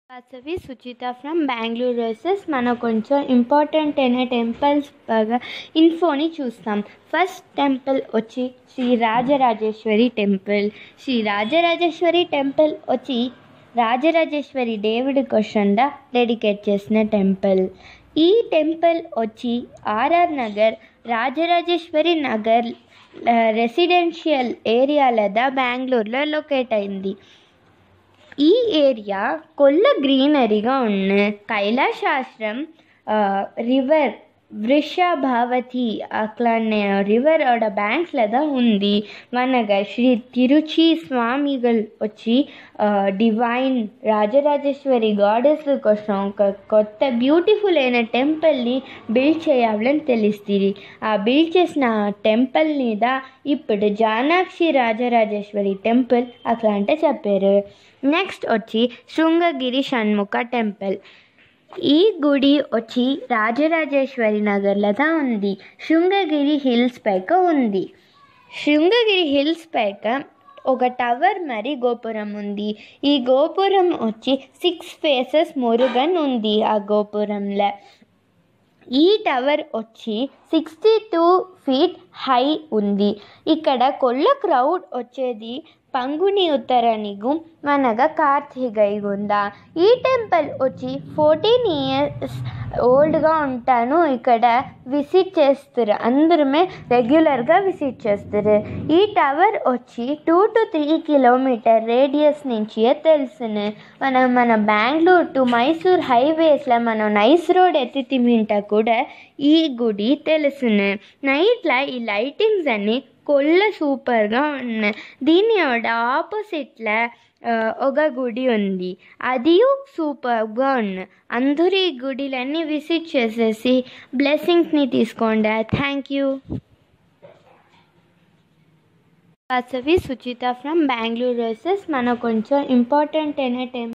Vasavi Suchitha from Bengaluru versus మన కొంచెం important అయిన టెంపుల్స్ బాగా ఇన్ఫోని చూస్తాం ఫస్ట్ టెంపుల్ వచ్చి శ్రీ రాజరాజేశ్వరి టెంపుల్ శ్రీ రాజరాజేశ్వరి టెంపుల్ వచ్చి రాజరాజేశ్వరి దేవుడి కోసండా డెడికేట్ చేసిన టెంపుల్ ఈ టెంపుల్ వచ్చి ఆర్ఆర్ నగర్ రాజరాజేశ్వరి నగర్ రెసిడెన్షియల్ ఏరియాలదా బెంగళూరులో లొకేట్ అయింది ಈ ಏರಿಯಾ ಕೊಲ್ಲ ಗ್ರೀನರಿగా ఉన్న కైలాశాశ్రం రివర్ వృషభావతి అట్లానే రివర్ ఆడ బ్యాంక్స్లో தான் ఉంది మనగా శ్రీ తిరుచి స్వామిகள் వచ్చి డివైన్ రాజరాజేశ్వరి గాడెస్ కోసం ఒక కొత్త బ్యూటిఫుల్ అయిన టెంపుల్ని బిల్డ్ చేయాలని తెలుస్తుంది ఆ బిల్డ్ చేసిన టెంపుల్ మీద ఇప్పుడు జానాక్షి రాజరాజేశ్వరి టెంపుల్ అట్లా అంటే చెప్పారు నెక్స్ట్ వచ్చి శృంగగిరి షణ్ముఖ టెంపుల్ ఈ గుడి వచ్చి రాజరాజేశ్వరి నగర్లో ఉంది శృంగగిరి హిల్స్ పైక ఉంది శృంగగిరి హిల్స్ పైక ఒక టవర్ మరి గోపురం ఉంది ఈ గోపురం వచ్చి సిక్స్ ఫేసెస్ మురుగన్ ఉంది ఆ గోపురంలో ఈ టవర్ వచ్చి సిక్స్టీ టూ ఫీట్ హై ఉంది ఇక్కడ కొల్ల క్రౌడ్ వచ్చేది పంగుని ఉత్తరనిగు మనగా కార్తీగైగుంద ఈ టెంపుల్ వచ్చి ఫోర్టీన్ ఇయర్స్ ఓల్డ్గా ఉంటాను ఇక్కడ విజిట్ చేస్తారు అందరమే రెగ్యులర్గా విజిట్ చేస్తారు ఈ టవర్ వచ్చి two to three kilometre radius నుంచి తెలుసును మనం మన బెంగళూరు టు మైసూర్ హైవేస్లో మనం నైస్ రోడ్ ఎత్తి తిమ్మింట కూడా ఈ గుడి తెలుసును నైట్లో ఈ లైటింగ్స్ అన్నీ కొల్ల సూపర్గా ఉన్నాయి దీని ఆపోజిట్లో ఒక గుడి ఉంది అది సూపర్గా ఉంది అందరూ ఈ గుడిలన్నీ విజిట్ చేసేసి బ్లెస్సింగ్స్ని తీసుకోండి thank you Vasavi Suchitha from Bengaluru versus మన కొంచెం ఇంపార్టెంట్ అయిన టెంపుల్